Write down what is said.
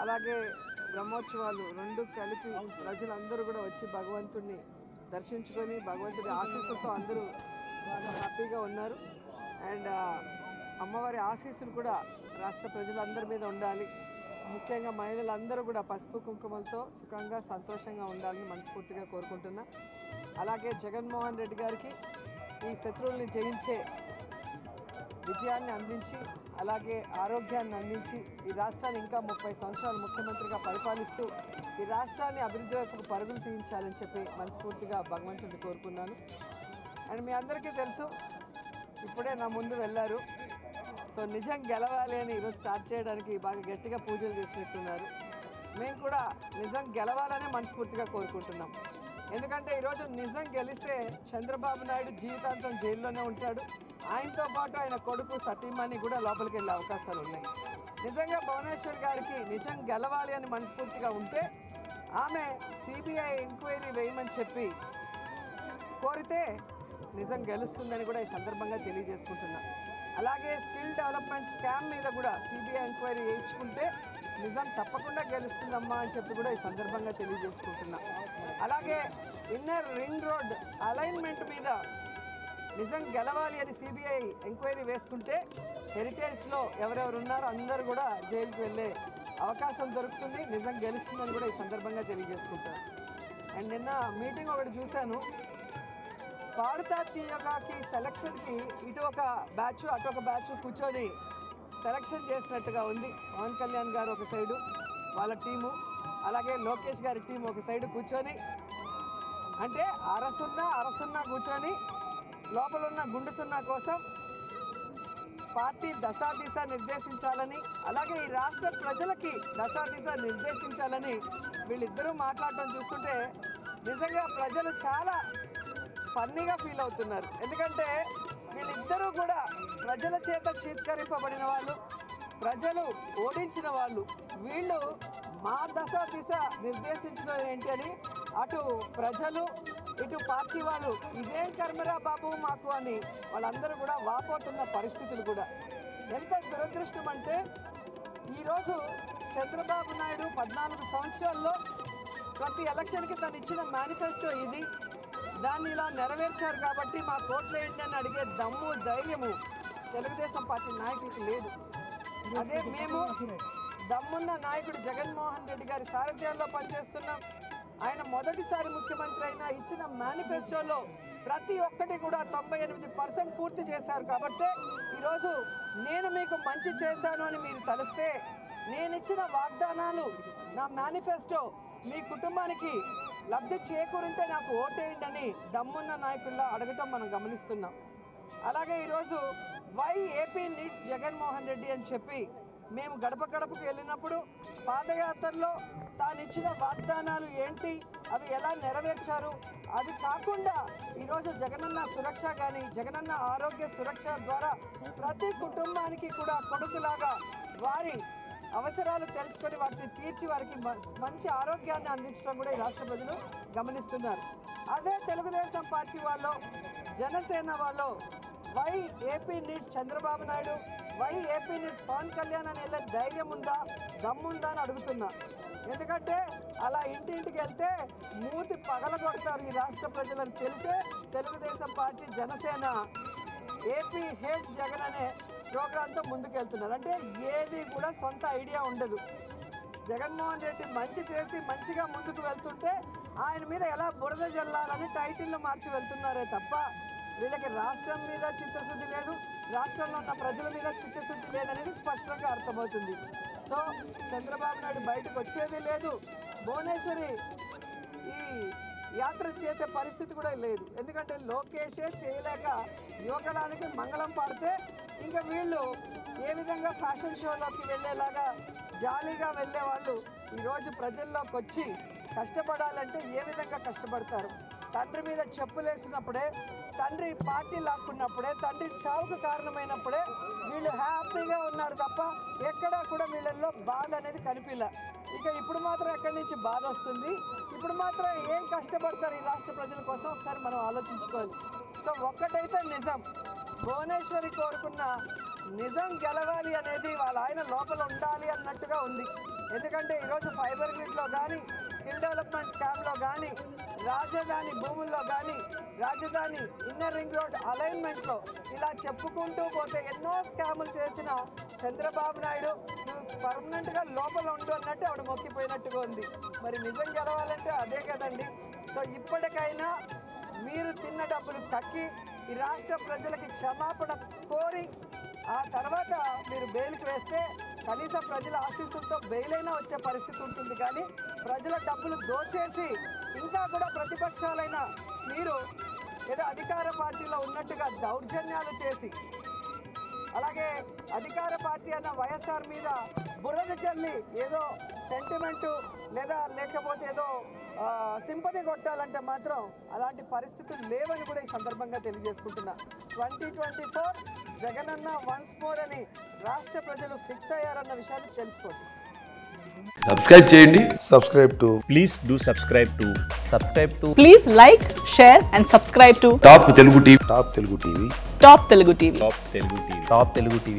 అలాగే బ్రహ్మోత్సవాలు రెండు కలిపి ప్రజలందరూ కూడా వచ్చి భగవంతుడిని దర్శించుకొని భగవంతుడి ఆశీస్సులతో అందరూ చాలా హ్యాపీగా ఉన్నారు అండ్ అమ్మవారి ఆశీస్సులు కూడా రాష్ట్ర ప్రజలందరి మీద ఉండాలి ముఖ్యంగా మహిళలందరూ కూడా పసుపు కుంకుమలతో సుఖంగా సంతోషంగా ఉండాలని మనస్ఫూర్తిగా కోరుకుంటున్నా అలాగే జగన్మోహన్ రెడ్డి గారికి ఈ శత్రువుల్ని జయించే విజయాన్ని అందించి అలాగే ఆరోగ్యాన్ని అందించి ఈ రాష్ట్రాన్ని ఇంకా ముప్పై సంవత్సరాలు ముఖ్యమంత్రిగా పరిపాలిస్తూ ఈ రాష్ట్రాన్ని అభివృద్ధి వైపుకు పరుగులు తీయించాలని చెప్పి మనస్ఫూర్తిగా భగవంతుడిని కోరుకున్నాను అండ్ మీ అందరికీ తెలుసు ఇప్పుడే నా ముందు వెళ్ళారు సో నిజం గెలవాలి అని ఈరోజు స్టార్ట్ చేయడానికి బాగా గట్టిగా పూజలు చేసినట్టున్నారు మేము కూడా నిజం గెలవాలనే మనస్ఫూర్తిగా కోరుకుంటున్నాం ఎందుకంటే ఈరోజు నిజం గెలిస్తే చంద్రబాబు నాయుడు జీవితాంతం జైల్లోనే ఉంటాడు ఆయనతో పాటు ఆయన కొడుకు సతీమణి కూడా లోపలికి వెళ్ళే అవకాశాలు ఉన్నాయి నిజంగా భువనేశ్వర్ గారికి నిజం గెలవాలి అని మనస్ఫూర్తిగా ఉంటే ఆమె సిబిఐ ఎంక్వైరీ వేయమని చెప్పి కోరితే నిజం గెలుస్తుందని కూడా ఈ సందర్భంగా తెలియజేసుకుంటున్నా అలాగే స్కిల్ డెవలప్మెంట్ స్కామ్ మీద కూడా సిబిఐ ఎంక్వైరీ వేయించుకుంటే నిజం తప్పకుండా గెలుస్తుందమ్మా అని చెప్పి కూడా ఈ సందర్భంగా తెలియజేసుకుంటున్నా అలాగే ఇన్నర్ రింగ్ రోడ్ అలైన్మెంట్ మీద నిజం గెలవాలి అని సిబిఐ ఎంక్వైరీ వేసుకుంటే హెరిటేజ్లో ఎవరెవరు ఉన్నారో అందరూ కూడా జైలుకి వెళ్ళే అవకాశం దొరుకుతుంది నిజం గెలుస్తుందని కూడా ఈ సందర్భంగా తెలియజేసుకుంటాను అండ్ నిన్న మీటింగ్ ఒకటి చూశాను పాడుతా తీయగాకి సెలక్షన్కి ఇటు ఒక బ్యాచ్ అటు ఒక బ్యాచ్ కూర్చొని సెలక్షన్ చేసినట్టుగా ఉంది పవన్ కళ్యాణ్ గారు ఒక సైడు వాళ్ళ టీము అలాగే లోకేష్ గారి టీం ఒక సైడు కూర్చొని అంటే అరసున్నా అరసున్నా కూర్చొని లోపల ఉన్న గుండు సున్నా కోసం పార్టీ దశాదిశ నిర్దేశించాలని అలాగే ఈ రాష్ట్ర ప్రజలకి దశాదిశ నిర్దేశించాలని వీళ్ళిద్దరూ మాట్లాడటం చూస్తుంటే నిజంగా ప్రజలు చాలా ఫన్నీగా ఫీల్ అవుతున్నారు ఎందుకంటే వీళ్ళిద్దరూ కూడా ప్రజల చేత చీత్కరింపబడిన వాళ్ళు ప్రజలు ఓడించిన వాళ్ళు వీళ్ళు మా దశ దిశ నిర్దేశించడం ఏంటి అని అటు ప్రజలు ఇటు పార్టీ వాళ్ళు ఇదేం కర్మరా బాబు మాకు అని వాళ్ళందరూ కూడా వాపోతున్న పరిస్థితులు కూడా ఎంత దురదృష్టం అంటే ఈరోజు చంద్రబాబు నాయుడు పద్నాలుగు సంవత్సరాల్లో ప్రతి ఎలక్షన్కి తను ఇచ్చిన మేనిఫెస్టో ఇది దాన్ని ఇలా నెరవేర్చారు కాబట్టి మా కోట్లు ఏంటి అని అడిగే దమ్ము ధైర్యము తెలుగుదేశం పార్టీ నాయకులకు లేదు అదే మేము దమ్మున్న నాయకుడు జగన్మోహన్ రెడ్డి గారి సారథ్యంలో పనిచేస్తున్నాం ఆయన మొదటిసారి ముఖ్యమంత్రి అయినా ఇచ్చిన మేనిఫెస్టోలో ప్రతి ఒక్కటి కూడా తొంభై ఎనిమిది పర్సెంట్ పూర్తి చేశారు కాబట్టి ఈరోజు నేను మీకు మంచి చేశాను అని మీరు తలిస్తే నేను ఇచ్చిన వాగ్దానాలు నా మేనిఫెస్టో మీ కుటుంబానికి లబ్ధి చేకూరుంటే నాకు ఓటేయండి అని దమ్మున్న నాయకుల్లా అడగటం మనం గమనిస్తున్నాం అలాగే ఈరోజు why AP needs Jaganmohan Reddy అని చెప్పి మేము గడప గడపకు వెళ్ళినప్పుడు పాదయాత్రలో తాను ఇచ్చిన వాగ్దానాలు ఏంటి అవి ఎలా నెరవేర్చారు అది కాకుండా ఈరోజు జగనన్న సురక్ష కానీ జగనన్న ఆరోగ్య సురక్ష ద్వారా ప్రతి కుటుంబానికి కూడా కొడుకులాగా వారి అవసరాలు తెలుసుకొని వాటిని తీర్చి వారికి మ- మంచి ఆరోగ్యాన్ని అందించడం కూడా ఈ రాష్ట్ర ప్రజలు గమనిస్తున్నారు అదే తెలుగుదేశం పార్టీ వాళ్ళు జనసేన వాళ్ళు why AP needs Chandrababu Naidu why AP needs Pavan Kalyan అని వెళ్ళే ధైర్యం ఉందా దమ్ముందా అని అడుగుతున్నా ఎందుకంటే అలా ఇంటింటికి వెళ్తే మూతి పగలగొడతారు ఈ రాష్ట్ర ప్రజలను తెలిసే Telugu Desam party Janasena AP hates Jagan అనే ప్రోగ్రాంతో ముందుకెళ్తున్నారు అంటే ఏది కూడా సొంత ఐడియా ఉండదు జగన్మోహన్ రెడ్డి మంచి చేసి మంచిగా ముందుకు వెళ్తుంటే ఆయన మీద ఎలా బురద జల్లాలని టైటిల్ మార్చి వెళ్తున్నారే తప్ప వీళ్ళకి రాష్ట్రం మీద చిత్తశుద్ధి లేదు రాష్ట్రంలో ఉన్న ప్రజల మీద చిత్తశుద్ధి లేదనేది స్పష్టంగా అర్థమవుతుంది సో చంద్రబాబు నాయుడు బయటకు వచ్చేది లేదు భువనేశ్వరి ఈ యాత్ర చేసే పరిస్థితి కూడా లేదు ఎందుకంటే లోకేషే చేయలేక యువకడానికి మంగళం పాడితే ఇంకా వీళ్ళు ఏ విధంగా ఫ్యాషన్ షోలోకి వెళ్ళేలాగా జాలీగా వెళ్ళే వాళ్ళు ఈరోజు ప్రజల్లోకి వచ్చి కష్టపడాలంటే ఏ విధంగా కష్టపడతారు తండ్రి మీద చెప్పులేసినప్పుడే తండ్రి పార్టీ లాక్కున్నప్పుడే తండ్రి చావుకు కారణమైనప్పుడే వీళ్ళు హ్యాపీగా ఉన్నారు తప్ప ఎక్కడా కూడా వీళ్ళల్లో బాధ అనేది కనిపిల్ల ఇక ఇప్పుడు మాత్రం ఎక్కడి నుంచి బాధ వస్తుంది ఇప్పుడు మాత్రం ఏం కష్టపడతారు ఈ రాష్ట్ర ప్రజల కోసం ఒకసారి మనం ఆలోచించుకోవాలి సో ఒక్కటైతే నిజం భువనేశ్వరి కోరుకున్న నిజం గెలవాలి అనేది వాళ్ళ ఆయన లోపల ఉండాలి అన్నట్టుగా ఉంది ఎందుకంటే ఈరోజు ఫైబర్ గ్రిడ్లో కానీ స్కిల్ డెవలప్మెంట్ స్కామ్లో కానీ రాజధాని భూముల్లో కానీ రాజధాని ఇన్నర్ రింగ్ రోడ్ అలైన్మెంట్లో ఇలా చెప్పుకుంటూ పోతే ఎన్నో స్కాములు చేసిన చంద్రబాబు నాయుడు నువ్వు పర్మనెంట్గా లోపల ఉండు అన్నట్టు ఆవిడ మొక్కిపోయినట్టుగా ఉంది మరి నిజం గెలవాలంటే అదే కదండి సో ఇప్పటికైనా మీరు తిన్న డబ్బులు కక్కి ఈ రాష్ట్ర ప్రజలకి క్షమాపణ కోరి ఆ తర్వాత మీరు బెయిల్కి వేస్తే కనీసం ప్రజల ఆశీస్సులతో బెయిల్ అయినా వచ్చే పరిస్థితి ఉంటుంది కానీ ప్రజల డబ్బులు దోచేసి ఇంకా కూడా ప్రతిపక్షాలైన మీరు ఏదో అధికార పార్టీలో ఉన్నట్టుగా దౌర్జన్యాలు చేసి అలాగే అధికార పార్టీ అన్న వైఎస్ఆర్ మీద బురద జల్లి ఏదో సెంటిమెంటు లేదా లేకపోతే ఏదో సింపతి కొట్టాలంటే మాత్రం అలాంటి పరిస్థితులు లేవని కూడా ఈ సందర్భంగా తెలియజేసుకుంటున్నా twenty twenty four Jaganna once more అని రాష్ట్ర ప్రజలు ఫిక్స్ అయ్యారన్న విషయాన్ని తెలుసుకోండి సబ్స్క్రైబ్ చేయండి subscribe to please do subscribe to subscribe to Please like, share, and subscribe to top Telugu TV Top Telugu TV. Top Telugu TV. top telugu tv top telugu tv